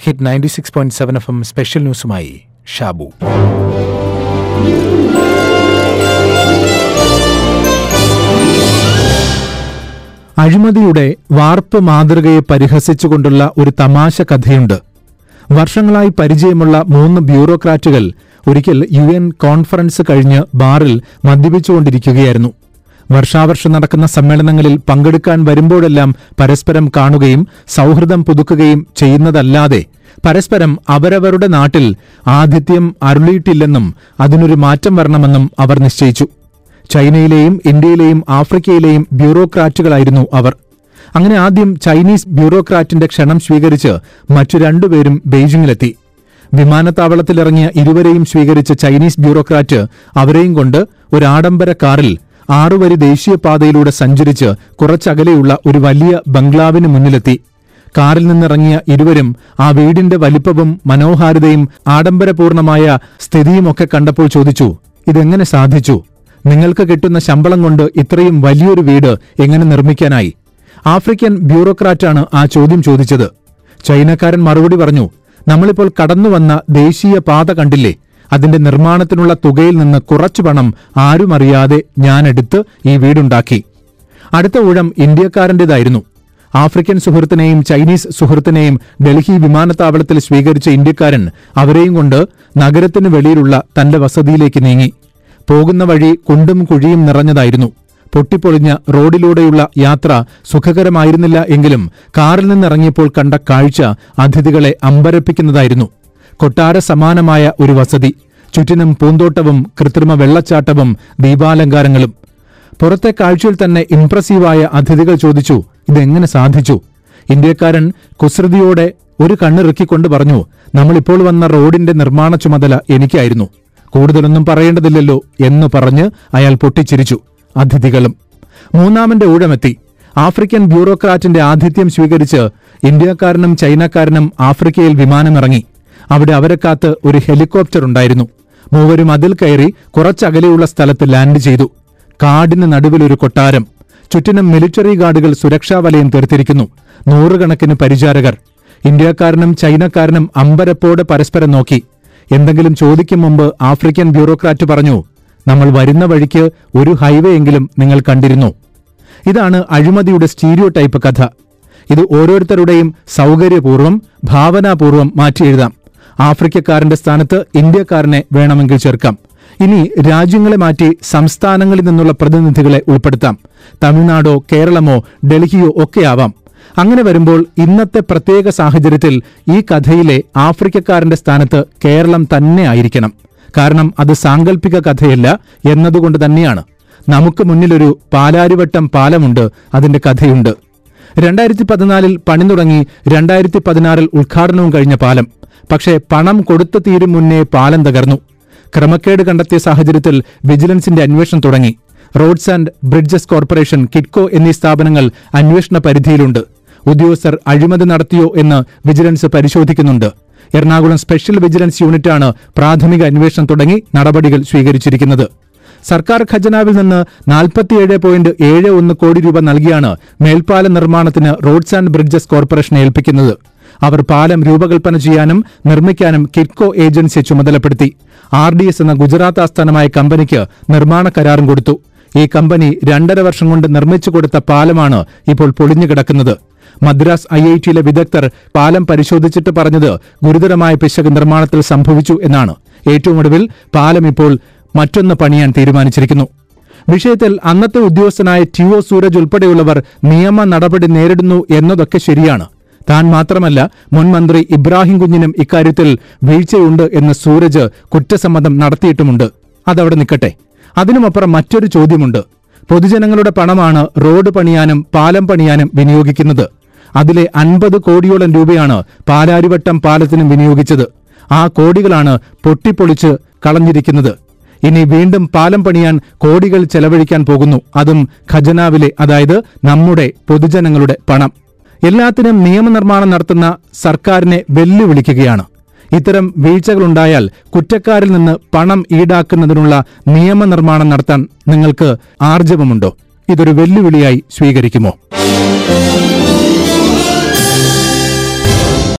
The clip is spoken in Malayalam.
hit ninety six point seven F M special ന്യൂസുമായി ഷാബു അഴിമതിയുടെ വാർപ്പ് മാതൃകയെ പരിഹസിച്ചുകൊണ്ടുള്ള ഒരു തമാശ കഥയുണ്ട് വർഷങ്ങളായി പരിചയമുള്ള മൂന്ന് ബ്യൂറോക്രാറ്റുകൾ ഒരിക്കൽ യു എൻ കോൺഫറൻസ് കഴിഞ്ഞ് ബാറിൽ മദ്യപിച്ചുകൊണ്ടിരിക്കുകയായിരുന്നു വർഷാവർഷം നടക്കുന്ന സമ്മേളനങ്ങളിൽ പങ്കെടുക്കാൻ വരുമ്പോഴെല്ലാം പരസ്പരം കാണുകയും സൗഹൃദം പുതുക്കുകയും ചെയ്യുന്നതല്ലാതെ പരസ്പരം അവരവരുടെ നാട്ടിൽ ആതിഥ്യം അരുളിയിട്ടില്ലെന്നും അതിനൊരു മാറ്റം വരണമെന്നും അവർ നിശ്ചയിച്ചു ചൈനയിലെയും ഇന്ത്യയിലെയും ആഫ്രിക്കയിലെയും ബ്യൂറോക്രാറ്റുകളായിരുന്നു അവർ അങ്ങനെ ആദ്യം ചൈനീസ് ബ്യൂറോക്രാറ്റിന്റെ ക്ഷണം സ്വീകരിച്ച് മറ്റു രണ്ടുപേരും ബെയ്ജിംഗിലെത്തി വിമാനത്താവളത്തിലിറങ്ങിയ ഇരുവരെയും സ്വീകരിച്ച ചൈനീസ് ബ്യൂറോക്രാറ്റ് അവരെയും കൊണ്ട് ഒരു ആഡംബര കാറിൽ ആറുവരി ദേശീയപാതയിലൂടെ സഞ്ചരിച്ച് കുറച്ചകലെയുള്ള ഒരു വലിയ ബംഗ്ലാവിന് മുന്നിലെത്തി കാറിൽ നിന്നിറങ്ങിയ ഇരുവരും ആ വീടിന്റെ വലിപ്പവും മനോഹാരിതയും ആഡംബരപൂർണമായ സ്ഥിതിയുമൊക്കെ കണ്ടപ്പോൾ ചോദിച്ചു ഇതെങ്ങനെ സാധിച്ചു നിങ്ങൾക്ക് കിട്ടുന്ന ശമ്പളം കൊണ്ട് ഇത്രയും വലിയൊരു വീട് എങ്ങനെ നിർമ്മിക്കാനായി ആഫ്രിക്കൻ ബ്യൂറോക്രാറ്റാണ് ആ ചോദ്യം ചോദിച്ചത് ചൈനക്കാരൻ മറുപടി പറഞ്ഞു നമ്മളിപ്പോൾ കടന്നുവന്ന ദേശീയ പാത കണ്ടില്ലേ അതിന്റെ നിർമ്മാണത്തിനുള്ള തുകയിൽ നിന്ന് കുറച്ചു പണം ആരുമറിയാതെ ഞാനെടുത്ത് ഈ വീടുണ്ടാക്കി അടുത്ത ഊഴം ഇന്ത്യക്കാരന്റേതായിരുന്നു ആഫ്രിക്കൻ സുഹൃത്തിനെയും ചൈനീസ് സുഹൃത്തിനെയും ഡൽഹി വിമാനത്താവളത്തിൽ സ്വീകരിച്ച ഇന്ത്യക്കാരൻ അവരെയും കൊണ്ട് നഗരത്തിനു വെളിയിലുള്ള തന്റെ വസതിയിലേക്ക് നീങ്ങി പോകുന്ന വഴി കുണ്ടും കുഴിയും നിറഞ്ഞതായിരുന്നു പൊട്ടിപ്പൊളിഞ്ഞ റോഡിലൂടെയുള്ള യാത്ര സുഖകരമായിരുന്നില്ല എങ്കിലും കാറിൽ നിന്നിറങ്ങിയപ്പോൾ കണ്ട കാഴ്ച അതിഥികളെ അമ്പരപ്പിക്കുന്നതായിരുന്നു കൊട്ടാര സമാനമായ ഒരു വസതി ചുറ്റിനും പൂന്തോട്ടവും കൃത്രിമ വെള്ളച്ചാട്ടവും ദീപാലങ്കാരങ്ങളും പുറത്തെ കാഴ്ചയിൽ തന്നെ ഇംപ്രസീവായ അതിഥികൾ ചോദിച്ചു ഇതെങ്ങനെ സാധിച്ചു ഇന്ത്യക്കാരൻ കുസൃതിയോടെ ഒരു കണ്ണിറുക്കിക്കൊണ്ട് പറഞ്ഞു നമ്മളിപ്പോൾ വന്ന റോഡിന്റെ നിർമ്മാണ ചുമതല എനിക്കായിരുന്നു കൂടുതലൊന്നും പറയേണ്ടതില്ലല്ലോ എന്ന് പറഞ്ഞ് അയാൾ പൊട്ടിച്ചിരിച്ചു അതിഥികളും മൂന്നാമന്റെ ഊഴമെത്തി ആഫ്രിക്കൻ ബ്യൂറോക്രാറ്റിന്റെ ആതിഥ്യം സ്വീകരിച്ച് ഇന്ത്യക്കാരനും ചൈനക്കാരനും ആഫ്രിക്കയിൽ വിമാനമിറങ്ങി അവിടെ അവരെ കാത്ത് ഒരു ഹെലികോപ്റ്റർ ഉണ്ടായിരുന്നു മൂവരും അതിൽ കയറി കുറച്ചകലെയുള്ള സ്ഥലത്ത് ലാൻഡ് ചെയ്തു കാടിന് നടുവിൽ ഒരു കൊട്ടാരം ചുറ്റിനും മിലിറ്ററി ഗാർഡുകൾ സുരക്ഷാ വലയം തീർത്തിരിക്കുന്നു നൂറുകണക്കിന് പരിചാരകർ ഇന്ത്യക്കാരനും ചൈനക്കാരനും അമ്പരപ്പോടെ പരസ്പരം നോക്കി എന്തെങ്കിലും ചോദിക്കും മുമ്പ് ആഫ്രിക്കൻ ബ്യൂറോക്രാറ്റ് പറഞ്ഞു നമ്മൾ വരുന്ന വഴിക്ക് ഒരു ഹൈവേ എങ്കിലും നിങ്ങൾ കണ്ടിരുന്നു ഇതാണ് അഴിമതിയുടെ സ്റ്റീരിയോ ടൈപ്പ് കഥ ഇത് ഓരോരുത്തരുടെയും സൗകര്യപൂർവ്വം ഭാവനാപൂർവ്വം മാറ്റിയെഴുതാം ആഫ്രിക്കക്കാരന്റെ സ്ഥാനത്ത് ഇന്ത്യക്കാരനെ വേണമെങ്കിൽ ചേർക്കാം ഇനി രാജ്യങ്ങളെ മാറ്റി സംസ്ഥാനങ്ങളിൽ നിന്നുള്ള പ്രതിനിധികളെ ഉൾപ്പെടുത്താം തമിഴ്നാടോ കേരളമോ ഡൽഹിയോ ഒക്കെയാവാം അങ്ങനെ വരുമ്പോൾ ഇന്നത്തെ പ്രത്യേക സാഹചര്യത്തിൽ ഈ കഥയിലെ ആഫ്രിക്കക്കാരന്റെ സ്ഥാനത്ത് കേരളം തന്നെ ആയിരിക്കണം കാരണം അത് സാങ്കല്പിക കഥയല്ല എന്നതുകൊണ്ട് തന്നെയാണ് നമുക്ക് മുന്നിലൊരു പാലാരിവട്ടം പാലമുണ്ട് അതിന്റെ കഥയുണ്ട് രണ്ടായിരത്തി പതിനാലിൽ പണി തുടങ്ങി രണ്ടായിരത്തി പതിനാറിൽ ഉദ്ഘാടനവും കഴിഞ്ഞ പാലം പക്ഷേ പണം കൊടുത്തു തീരും മുന്നേ പാലം തകർന്നു ക്രമക്കേട് കണ്ടെത്തിയ സാഹചര്യത്തിൽ വിജിലൻസിന്റെ അന്വേഷണം തുടങ്ങി roads and bridges corporation Kitco എന്നീ സ്ഥാപനങ്ങൾ അന്വേഷണ പരിധിയിലുണ്ട് ഉദ്യോഗസ്ഥർ അഴിമതി നടത്തിയോ എന്ന് വിജിലൻസ് പരിശോധിക്കുന്നുണ്ട് എറണാകുളം സ്പെഷ്യൽ വിജിലൻസ് യൂണിറ്റാണ് പ്രാഥമിക അന്വേഷണം തുടങ്ങി നടപടികൾ സ്വീകരിച്ചിരിക്കുന്നത് സർക്കാർ ഖജനാവിൽ നിന്ന് നാൽപ്പത്തിയേഴ് പോയിന്റ് ഏഴ് ഒന്ന് കോടി രൂപ നൽകിയാണ് മേൽപ്പാല നിർമ്മാണത്തിന് റോഡ്സ് ആൻഡ് ബ്രിഡ്ജസ് കോർപ്പറേഷനെ ഏൽപ്പിക്കുന്നത് അവർ പാലം രൂപകൽപ്പന ചെയ്യാനും നിർമ്മിക്കാനും കിറ്റ്കോ ഏജൻസിയെ ചുമതലപ്പെടുത്തി ആർ ഡി എസ് എന്ന ഗുജറാത്ത് ആസ്ഥാനമായ കമ്പനിക്ക് നിർമ്മാണ കരാറും കൊടുത്തു ഈ കമ്പനി രണ്ടര വർഷം കൊണ്ട് നിർമ്മിച്ചു കൊടുത്ത പാലമാണ് ഇപ്പോൾ പൊളിഞ്ഞു കിടക്കുന്നത് മദ്രാസ് ഐ ഐ ടിയിലെ വിദഗ്ധർ പാലം പരിശോധിച്ചിട്ട് പറഞ്ഞത് ഗുരുതരമായ പിശക് നിർമ്മാണത്തിൽ സംഭവിച്ചു എന്നാണ് ഏറ്റവും ഒടുവിൽ പാലം ഇപ്പോൾ മറ്റൊന്ന് പണിയാൻ തീരുമാനിച്ചിരിക്കുന്നു വിഷയത്തിൽ അന്നത്തെ ഉദ്യോഗസ്ഥനായ ടി ഒ സൂരജ് ഉൾപ്പെടെയുള്ളവർ നിയമ നടപടി നേരിടുന്നു എന്നതൊക്കെ ശരിയാണ് താൻ മാത്രമല്ല മുൻ മന്ത്രി ഇബ്രാഹിം കുഞ്ഞിനും ഇക്കാര്യത്തിൽ വീഴ്ചയുണ്ട് എന്ന് സൂരജ് കുറ്റസമ്മതം നടത്തിയിട്ടുമുണ്ട് അതവിടെ നിൽക്കട്ടെ അതിനുമപ്പുറം മറ്റൊരു ചോദ്യമുണ്ട് പൊതുജനങ്ങളുടെ പണമാണ് റോഡ് പണിയാനും പാലം പണിയാനും വിനിയോഗിക്കുന്നത് അതിലെ അൻപത് കോടിയോളം രൂപയാണ് പാലാരിവട്ടം പാലത്തിനും വിനിയോഗിച്ചത് ആ കോടികളാണ് പൊട്ടിപ്പൊളിച്ച് കളഞ്ഞിരിക്കുന്നത് ഇനി വീണ്ടും പാലം പണിയാൻ കോടികൾ ചെലവഴിക്കാൻ പോകുന്നു അതും ഖജനാവിലെ അതായത് നമ്മുടെ പൊതുജനങ്ങളുടെ പണം എല്ലാത്തിനും നിയമനിർമ്മാണം നടത്തുന്ന സർക്കാരിനെ വെല്ലുവിളിക്കുകയാണ് ഇത്തരം വീഴ്ചകളുണ്ടായാൽ കുറ്റക്കാരിൽ നിന്ന് പണം ഈടാക്കുന്നതിനുള്ള നിയമനിർമ്മാണം നടത്താൻ നിങ്ങൾക്ക് ആർജവമുണ്ടോ ഇതൊരു വെല്ലുവിളിയായി സ്വീകരിക്കുമോ